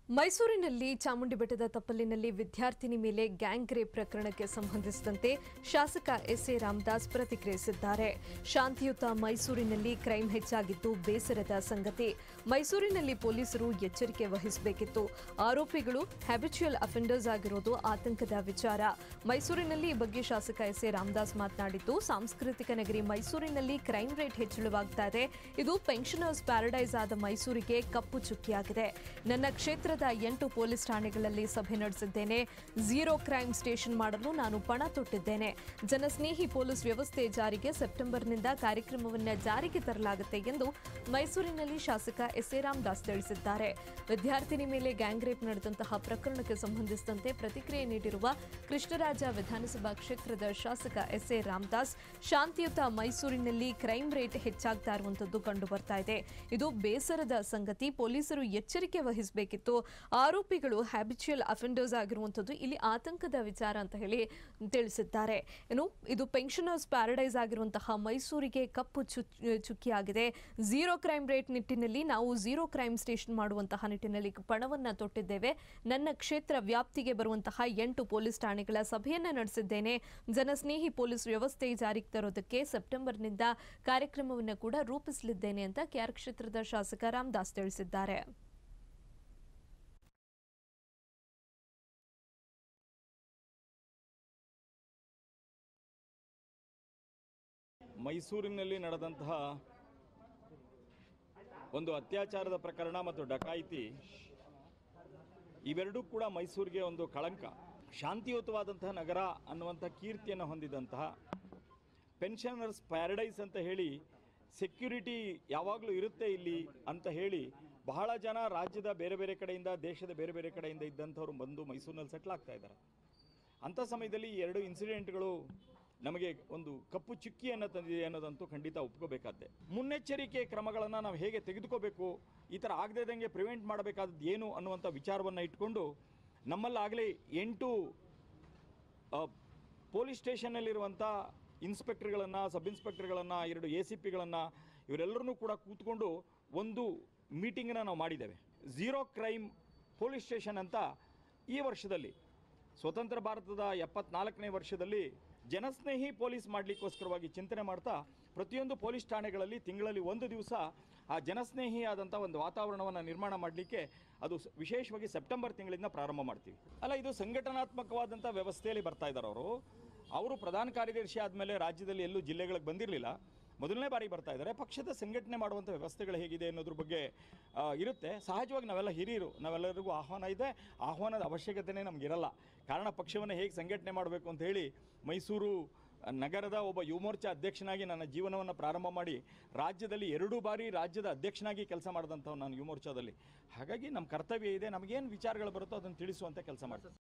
ಮೈಸೂರಿನಲ್ಲಿ ಚಾಮುಂಡಿ ಬೆಟ್ಟದ ತಪ್ಪಲಿನಲ್ಲಿ ವಿದ್ಯಾರ್ಥಿನಿ ಮೇಲೆ ಗ್ಯಾಂಗ್ ರೇಪ್ ಪ್ರಕರಣಕ್ಕೆ ಸಂಬಂಧಿಸಿದಂತೆ ಶಾಸಕ ಎಸ್ ಎ ರಾಮದಾಸ್ ಪ್ರತಿಕ್ರಿಯಿಸಿದ್ದಾರೆ ಶಾಂತಿಯುತ ಮೈಸೂರಿನಲ್ಲಿ ಕ್ರೈಂ ಹೆಚ್ಚಾಗಿದ್ದು ಬೇಸರದ ಸಂಗತಿ ಮೈಸೂರಿನಲ್ಲಿ ಪೊಲೀಸರು ಎಚ್ಚರಿಕೆ ವಹಿಸಬೇಕಿತ್ತು ಆರೋಪಿಗಳು ಹ್ಯಾಬಿಚುಯಲ್ ಅಫೆಂಡರ್ಸ್ ಆಗಿರೋದು ಆತಂಕದ ವಿಚಾರ ಮೈಸೂರಿನಲ್ಲಿ ಈ ಬಗ್ಗೆ ಶಾಸಕ ಎಸ್ ಎ ರಾಮದಾಸ್ ಮಾತನಾಡಿದ್ದು ಸಾಂಸ್ಕೃತಿಕ ನಗರಿ ಮೈಸೂರಿನಲ್ಲಿ ಕ್ರೈಂ ರೇಟ್ ಹೆಚ್ಚಳವಾಗ್ತಾ ಇದೆ ಇದು ಪೆನ್ಷನರ್ಸ್ ಪ್ಯಾರಡೈಸ್ ಆದ ಮೈಸೂರಿಗೆ ಕಪ್ಪು ಚುಕ್ಕಿಯಾಗಿದೆ ನನ್ನ ಕ್ಷೇತ್ರದ ಎಂಟು ಪೊಲೀಸ್ ಠಾಣೆಗಳಲ್ಲಿ ಸಭೆ ನಡೆಸಿದ್ದೇನೆ ಝೀರೋ ಕ್ರೈಮ್ ಸ್ಟೇಷನ್ ಮಾಡಲು ನಾನು ಪಣ ತೊಟ್ಟಿದ್ದೇನೆ ಜನಸ್ನೇಹಿ ಪೊಲೀಸ್ ವ್ಯವಸ್ಥೆ ಜಾರಿಗೆ ಸೆಪ್ಟೆಂಬರ್ನಿಂದ ಕಾರ್ಯಕ್ರಮವನ್ನು ಜಾರಿಗೆ ತರಲಾಗುತ್ತೆ ಎಂದು ಮೈಸೂರಿನಲ್ಲಿ ಶಾಸಕ ಎಸ್ ಎ ರಾಮದಾಸ್ ತಿಳಿಸಿದ್ದಾರೆ ವಿದ್ಯಾರ್ಥಿನಿ ಮೇಲೆ ಗ್ಯಾಂಗ್ ರೇಪ್ ನಡೆದಂತಹ ಪ್ರಕರಣಕ್ಕೆ ಸಂಬಂಧಿಸಿದಂತೆ ಪ್ರತಿಕ್ರಿಯೆ ನೀಡಿರುವ ಕೃಷ್ಣರಾಜ ವಿಧಾನಸಭಾ ಕ್ಷೇತ್ರದ ಶಾಸಕ ಎಸ್ ಎ ರಾಮದಾಸ್ ಶಾಂತಿಯುತ ಮೈಸೂರಿನಲ್ಲಿ ಕ್ರೈಂ ರೇಟ್ ಹೆಚ್ಚಾಗ್ತಾ ಇರುವಂತದ್ದು ಕಂಡು ಬರ್ತಾ ಇದೆ ಇದು ಬೇಸರದ ಸಂಗತಿ ಪೊಲೀಸರು ಎಚ್ಚರಿಕೆ ವಹಿಸಬೇಕಿತ್ತು ಆರೋಪಿಗಳು ಹ್ಯಾಬಿಚುಯಲ್ ಅಫೆಂಡರ್ಸ್ ಆಗಿರುವಂತದ್ದು ಇಲ್ಲಿ ಆತಂಕದ ವಿಚಾರ ಅಂತ ಹೇಳಿ ತಿಳಿಸಿದ್ದಾರೆ ಏನು ಇದು ಪೆನ್ಷನರ್ಸ್ ಪ್ಯಾರಡೈಸ್ ಆಗಿರುವಂತಹ ಮೈಸೂರಿಗೆ ಕಪ್ಪು ಚು- ಚುಕ್ಕಿಯಾಗಿದೆ ಝೀರೋ ಕ್ರೈಮ್ ರೇಟ್ ನಿಟ್ಟಿನಲ್ಲಿ ನಾವು ಝೀರೋ ಕ್ರೈಮ್ ಸ್ಟೇಷನ್ ಮಾಡುವಂತಹ ನಿಟ್ಟಿನಲ್ಲಿ ಪಣವನ್ನ ತೊಟ್ಟಿದ್ದೇವೆ ನನ್ನ ಕ್ಷೇತ್ರ ವ್ಯಾಪ್ತಿಗೆ ಬರುವಂತಹ ಎಂಟು ಪೊಲೀಸ್ ಠಾಣೆಗಳ ಸಭೆಯನ್ನ ನಡೆಸಿದ್ದೇನೆ ಜನಸ್ನೇಹಿ ಪೊಲೀಸ್ ವ್ಯವಸ್ಥೆ ಜಾರಿಗೆ ತರೋದಕ್ಕೆ ಸೆಪ್ಟೆಂಬರ್ನಿಂದ ಕಾರ್ಯಕ್ರಮವನ್ನು ಕೂಡ ರೂಪಿಸಲಿದ್ದೇನೆ ಅಂತ ಕೆಆರ್ ಕ್ಷೇತ್ರದ ಶಾಸಕ ರಾಮದಾಸ್ ತಿಳಿಸಿದ್ದಾರೆ ಮೈಸೂರಿನಲ್ಲಿ ನಡೆದಂತಹ ಒಂದು ಅತ್ಯಾಚಾರದ ಪ್ರಕರಣ ಮತ್ತು ಡಕಾಯಿತಿ ಇವೆರಡೂ ಕೂಡ ಮೈಸೂರಿಗೆ ಒಂದು ಕಳಂಕ ಶಾಂತಿಯುತವಾದಂತಹ ನಗರ ಅನ್ನುವಂಥ ಕೀರ್ತಿಯನ್ನು ಹೊಂದಿದಂತಹ ಪೆನ್ಷನರ್ಸ್ ಪ್ಯಾರಡೈಸ್ ಅಂತ ಹೇಳಿ ಸೆಕ್ಯೂರಿಟಿ ಯಾವಾಗಲೂ ಇರುತ್ತೆ ಇಲ್ಲಿ ಅಂತ ಹೇಳಿ ಬಹಳ ಜನ ರಾಜ್ಯದ ಬೇರೆ ಬೇರೆ ಕಡೆಯಿಂದ ದೇಶದ ಬೇರೆ ಬೇರೆ ಕಡೆಯಿಂದ ಇದ್ದಂಥವ್ರು ಬಂದು ಮೈಸೂರಿನಲ್ಲಿ ಸೆಟ್ಲ್ ಆಗ್ತಾ ಇದ್ದಾರೆ ಅಂಥ ಸಮಯದಲ್ಲಿ ಈ ಎರಡು ಇನ್ಸಿಡೆಂಟ್ಗಳು ನಮಗೆ ಒಂದು ಕಪ್ಪು ಚುಕ್ಕಿಯನ್ನು ತಂದಿದೆ ಅನ್ನೋದಂತೂ ಖಂಡಿತ ಒಪ್ಕೋಬೇಕಾದ್ದೆ ಮುನ್ನೆಚ್ಚರಿಕೆ ಕ್ರಮಗಳನ್ನು ನಾವು ಹೇಗೆ ತೆಗೆದುಕೋಬೇಕು ಈ ಥರ ಆಗದೇ ಇದ್ದಂಗೆ ಪ್ರಿವೆಂಟ್ ಮಾಡಬೇಕಾದದ್ದು ಏನು ಅನ್ನುವಂಥ ವಿಚಾರವನ್ನು ಇಟ್ಕೊಂಡು ನಮ್ಮಲ್ಲಾಗಲೇ ಎಂಟು ಆ, ಪೊಲೀಸ್ ಸ್ಟೇಷನ್ನಲ್ಲಿರುವಂಥ ಇನ್ಸ್ಪೆಕ್ಟರ್ಗಳನ್ನು ಸಬ್ ಇನ್ಸ್ಪೆಕ್ಟರ್ಗಳನ್ನು ಎರಡು ಎ ಸಿ ಪಿಗಳನ್ನು ಇವರೆಲ್ಲರನ್ನೂ ಕೂಡ ಕೂತ್ಕೊಂಡು ಒಂದು ಮೀಟಿಂಗನ್ನು ನಾವು ಮಾಡಿದ್ದೇವೆ ಝೀರೋ ಕ್ರೈಮ್ ಪೊಲೀಸ್ ಸ್ಟೇಷನ್ ಅಂತ ಈ ವರ್ಷದಲ್ಲಿ ಸ್ವತಂತ್ರ ಭಾರತದ ಎಪ್ಪತ್ನಾಲ್ಕನೇ ವರ್ಷದಲ್ಲಿ ಜನಸ್ನೇಹಿ ಪೊಲೀಸ್ ಮಾಡಲಿಕ್ಕೋಸ್ಕರವಾಗಿ ಚಿಂತನೆ ಮಾಡ್ತಾ ಪ್ರತಿಯೊಂದು ಪೊಲೀಸ್ ಠಾಣೆಗಳಲ್ಲಿ ತಿಂಗಳಲ್ಲಿ ಒಂದು ದಿವಸ ಆ ಜನಸ್ನೇಹಿ ಆದಂಥ ಒಂದು ವಾತಾವರಣವನ್ನು ನಿರ್ಮಾಣ ಮಾಡಲಿಕ್ಕೆ ಅದು ಸ- ವಿಶೇಷವಾಗಿ ಸೆಪ್ಟೆಂಬರ್ ತಿಂಗಳಿಂದ ಪ್ರಾರಂಭ ಮಾಡ್ತೀವಿ ಅಲ್ಲ ಇದು ಸಂಘಟನಾತ್ಮಕವಾದಂಥ ವ್ಯವಸ್ಥೆಯಲ್ಲಿ ಬರ್ತಾ ಇದ್ದಾರೆ ಅವರು ಅವರು ಪ್ರಧಾನ ಕಾರ್ಯದರ್ಶಿ ಆದಮೇಲೆ ರಾಜ್ಯದಲ್ಲಿ ಎಲ್ಲೂ ಜಿಲ್ಲೆಗಳಿಗೆ ಬಂದಿರಲಿಲ್ಲ ಮೊದಲನೇ ಬಾರಿ ಬರ್ತಾ ಇದ್ದಾರೆ ಪಕ್ಷದ ಸಂಘಟನೆ ಮಾಡುವಂಥ ವ್ಯವಸ್ಥೆಗಳು ಹೇಗಿದೆ ಅನ್ನೋದ್ರ ಬಗ್ಗೆ ಆ, ಇರುತ್ತೆ ಸಹಜವಾಗಿ ನಾವೆಲ್ಲ ಹಿರಿಯರು ನಾವೆಲ್ಲರಿಗೂ ಆಹ್ವಾನ ಇದೆ ಆಹ್ವಾನದ ಅವಶ್ಯಕತೆನೇ ನಮಗಿರಲ್ಲ ಕಾರಣ ಪಕ್ಷವನ್ನು ಹೇಗೆ ಸಂಘಟನೆ ಮಾಡಬೇಕು ಅಂತ ಹೇಳಿ ಮೈಸೂರು ನಗರದ ಒಬ್ಬ ಯುವ ಮೋರ್ಚಾ ಅಧ್ಯಕ್ಷನಾಗಿ ನನ್ನ ಜೀವನವನ್ನು ಪ್ರಾರಂಭ ಮಾಡಿ ರಾಜ್ಯದಲ್ಲಿ ಎರಡು ಬಾರಿ ರಾಜ್ಯದ ಅಧ್ಯಕ್ಷನಾಗಿ ಕೆಲಸ ಮಾಡಿದಂಥವು ನಾನು ಯುವ ಮೋರ್ಚಾದಲ್ಲಿ ಹಾಗಾಗಿ ನಮ್ಮ ಕರ್ತವ್ಯ ಇದೆ ನಮಗೇನು ವಿಚಾರಗಳು ಬರುತ್ತೋ ಅದನ್ನು ತಿಳಿಸುವಂಥ ಕೆಲಸ ಮಾಡ್ತೀನಿ